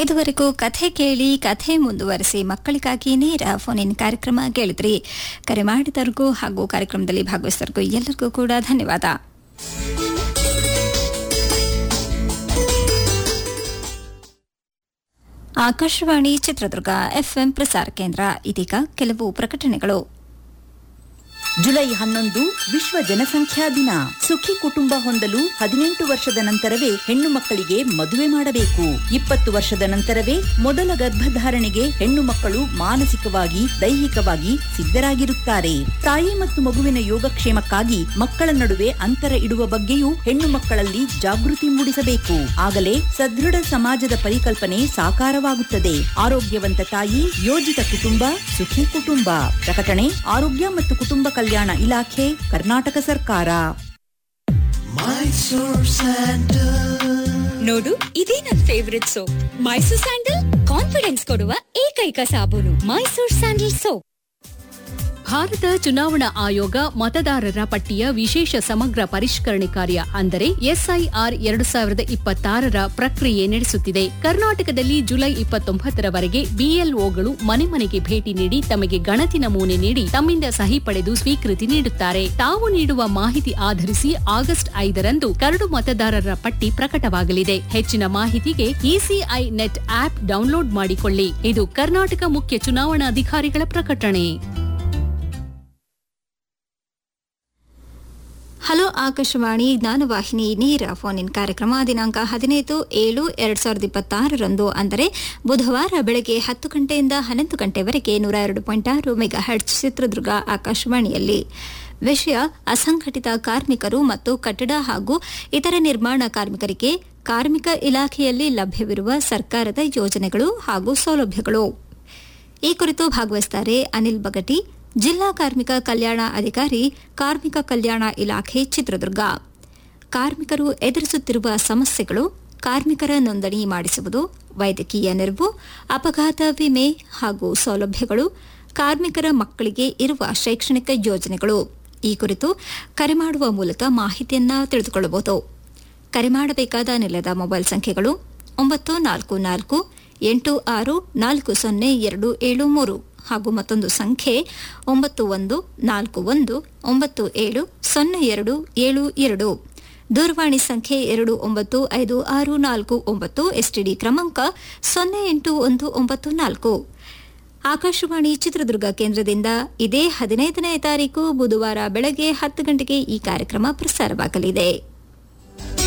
ಇದುವರೆಗೂ ಕಥೆ ಕೇಳಿ ಕಥೆ ಮುಂದುವರಿಸಿ ಮಕ್ಕಳಿಗಾಗಿ ನೇರ ಫೋನ್ ಇನ್ ಕಾರ್ಯಕ್ರಮ ಕೇಳಿದ್ರಿ ಕರೆ ಮಾಡಿದವರಿಗೂ ಹಾಗೂ ಕಾರ್ಯಕ್ರಮದಲ್ಲಿ ಭಾಗವಹಿಸಿದವರಿಗೂ ಎಲ್ಲರಿಗೂ ಕೂಡ ಧನ್ಯವಾದ ಆಕಾಶವಾಣಿ ಚಿತ್ರದುರ್ಗ ಎಫ್ಎಂ ಪ್ರಸಾರ ಕೇಂದ್ರ ಇದೀಗ ಕೆಲವು ಪ್ರಕಟಣೆಗಳು ಜುಲೈ ಹನ್ನೊಂದು ವಿಶ್ವ ಜನಸಂಖ್ಯಾ ದಿನ ಸುಖಿ ಕುಟುಂಬ ಹೊಂದಲು ಹದಿನೆಂಟು ವರ್ಷದ ನಂತರವೇ ಹೆಣ್ಣು ಮಕ್ಕಳಿಗೆ ಮದುವೆ ಮಾಡಬೇಕು ಇಪ್ಪತ್ತು ವರ್ಷದ ನಂತರವೇ ಮೊದಲ ಗರ್ಭಧಾರಣೆಗೆ ಹೆಣ್ಣು ಮಕ್ಕಳು ಮಾನಸಿಕವಾಗಿ ದೈಹಿಕವಾಗಿ ಸಿದ್ಧರಾಗಿರುತ್ತಾರೆ ತಾಯಿ ಮತ್ತು ಮಗುವಿನ ಯೋಗಕ್ಷೇಮಕ್ಕಾಗಿ ಮಕ್ಕಳ ನಡುವೆ ಅಂತರ ಇಡುವ ಬಗ್ಗೆಯೂ ಹೆಣ್ಣು ಮಕ್ಕಳಲ್ಲಿ ಜಾಗೃತಿ ಮೂಡಿಸಬೇಕು ಆಗಲೇ ಸದೃಢ ಸಮಾಜದ ಪರಿಕಲ್ಪನೆ ಸಾಕಾರವಾಗುತ್ತದೆ ಆರೋಗ್ಯವಂತ ತಾಯಿ ಯೋಜಿತ ಕುಟುಂಬ ಸುಖಿ ಕುಟುಂಬ ಪ್ರಕಟಣೆ ಆರೋಗ್ಯ ಮತ್ತು ಕುಟುಂಬ ಕಲ್ಯಾಣ ಇಲಾಖೆ ಕರ್ನಾಟಕ ಸರ್ಕಾರ ನೋಡು ಇದೇ ನನ್ favourite soap Mysore sandal confidence ಕೊಡುವ ಏಕೈಕ ಸಾಬೂನು ಮೈಸೂರ್ ಸ್ಯಾಂಡಲ್ ಸೋಪ್ ಭಾರತ ಚುನಾವಣಾ ಆಯೋಗ ಮತದಾರರ ಪಟ್ಟಿಯ ವಿಶೇಷ ಸಮಗ್ರ ಪರಿಷ್ಕರಣೆ ಕಾರ್ಯ ಅಂದರೆ ಎಸ್ಐಆರ್ ಎರಡು ಸಾವಿರದ ಇಪ್ಪತ್ತಾರರ ಪ್ರಕ್ರಿಯೆ ನಡೆಸುತ್ತಿದೆ ಕರ್ನಾಟಕದಲ್ಲಿ ಜುಲೈ ಇಪ್ಪತ್ತೊಂಬತ್ತರವರೆಗೆ ಬಿಎಲ್ಒಗಳು ಮನೆ ಮನೆಗೆ ಭೇಟಿ ನೀಡಿ ತಮಗೆ ಗಣತಿ ನಮೂನೆ ನೀಡಿ ತಮ್ಮಿಂದ ಸಹಿ ಪಡೆದು ಸ್ವೀಕೃತಿ ನೀಡುತ್ತಾರೆ ತಾವು ನೀಡುವ ಮಾಹಿತಿ ಆಧರಿಸಿ ಆಗಸ್ಟ್ ಐದರಂದು ಕರಡು ಮತದಾರರ ಪಟ್ಟಿ ಪ್ರಕಟವಾಗಲಿದೆ ಹೆಚ್ಚಿನ ಮಾಹಿತಿಗೆ ಇಸಿಐ ನೆಟ್ ಆಪ್ ಡೌನ್ಲೋಡ್ ಮಾಡಿಕೊಳ್ಳಿ ಇದು ಕರ್ನಾಟಕ ಮುಖ್ಯ ಚುನಾವಣಾಧಿಕಾರಿಗಳ ಪ್ರಕಟಣೆ ಹಲೋ ಆಕಾಶವಾಣಿ ಜ್ಞಾನವಾಹಿನಿ ನೇರ ಫೋನ್ ಇನ್ ಕಾರ್ಯಕ್ರಮ ದಿನಾಂಕ ಹದಿನೈದು ಏಳು ಎರಡ್ ಸಾವಿರದ ಇಪ್ಪತ್ತಾರರಂದು ಅಂದರೆ ಬುಧವಾರ ಬೆಳಗ್ಗೆ ಹತ್ತು ಗಂಟೆಯಿಂದ ಹನ್ನೊಂದು ಗಂಟೆವರೆಗೆ ನೂರ ಎರಡು ಪಾಯಿಂಟ್ ಆರು ಮೆಗಾ ಹರ್ಟ್ಸ್ ಚಿತ್ರದುರ್ಗ ಆಕಾಶವಾಣಿಯಲ್ಲಿ ವಿಷಯ ಅಸಂಘಟಿತ ಕಾರ್ಮಿಕರು ಮತ್ತು ಕಟ್ಟಡ ಹಾಗೂ ಇತರ ನಿರ್ಮಾಣ ಕಾರ್ಮಿಕರಿಗೆ ಕಾರ್ಮಿಕ ಇಲಾಖೆಯಲ್ಲಿ ಲಭ್ಯವಿರುವ ಸರ್ಕಾರದ ಯೋಜನೆಗಳು ಹಾಗೂ ಸೌಲಭ್ಯಗಳು ಈ ಕುರಿತು ಭಾಗವಹಿಸುತ್ತಾರೆ ಅನಿಲ್ ಬಗಟಿ ಜಿಲ್ಲಾ ಕಾರ್ಮಿಕ ಕಲ್ಯಾಣ ಅಧಿಕಾರಿ ಕಾರ್ಮಿಕ ಕಲ್ಯಾಣ ಇಲಾಖೆ ಚಿತ್ರದುರ್ಗ ಕಾರ್ಮಿಕರು ಎದುರಿಸುತ್ತಿರುವ ಸಮಸ್ಯೆಗಳು ಕಾರ್ಮಿಕರ ನೋಂದಣಿ ಮಾಡಿಸುವುದು ವೈದ್ಯಕೀಯ ನೆರವು ಅಪಘಾತ ವಿಮೆ ಹಾಗೂ ಸೌಲಭ್ಯಗಳು ಕಾರ್ಮಿಕರ ಮಕ್ಕಳಿಗೆ ಇರುವ ಶೈಕ್ಷಣಿಕ ಯೋಜನೆಗಳು ಈ ಕುರಿತು ಕರೆ ಮಾಡುವ ಮೂಲಕ ಮಾಹಿತಿಯನ್ನ ತಿಳಿದುಕೊಳ್ಳಬಹುದು ಕರೆ ಮಾಡಬೇಕಾದ ನೆಲದ ಮೊಬೈಲ್ ಸಂಖ್ಯೆಗಳು ಒಂಬತ್ತು ನಾಲ್ಕು ನಾಲ್ಕು ಎಂಟು ಆರು ನಾಲ್ಕು ಸೊನ್ನೆ ಎರಡು ಏಳು ಮೂರು ಹಾಗೂ ಮತ್ತೊಂದು ಸಂಖ್ಯೆ ಒಂಬತ್ತು ಒಂದು ನಾಲ್ಕು ಒಂದು ಒಂಬತ್ತು ಏಳು ಸೊನ್ನೆ ಎರಡು ಏಳು ಎರಡು ದೂರವಾಣಿ ಸಂಖ್ಯೆ ಎರಡು ಒಂಬತ್ತು ಐದು ಆರು ನಾಲ್ಕು ಒಂಬತ್ತು ಎಸ್ಟಿಡಿ ಕ್ರಮಾಂಕ ಸೊನ್ನೆ ಎಂಟು ಒಂದು ಒಂಬತ್ತು ನಾಲ್ಕು ಆಕಾಶವಾಣಿ ಚಿತ್ರದುರ್ಗ ಕೇಂದ್ರದಿಂದ ಇದೇ ಹದಿನೈದನೇ ತಾರೀಕು ಬುಧವಾರ ಬೆಳಗ್ಗೆ ಹತ್ತು ಗಂಟೆಗೆ ಈ ಕಾರ್ಯಕ್ರಮ ಪ್ರಸಾರವಾಗಲಿದೆ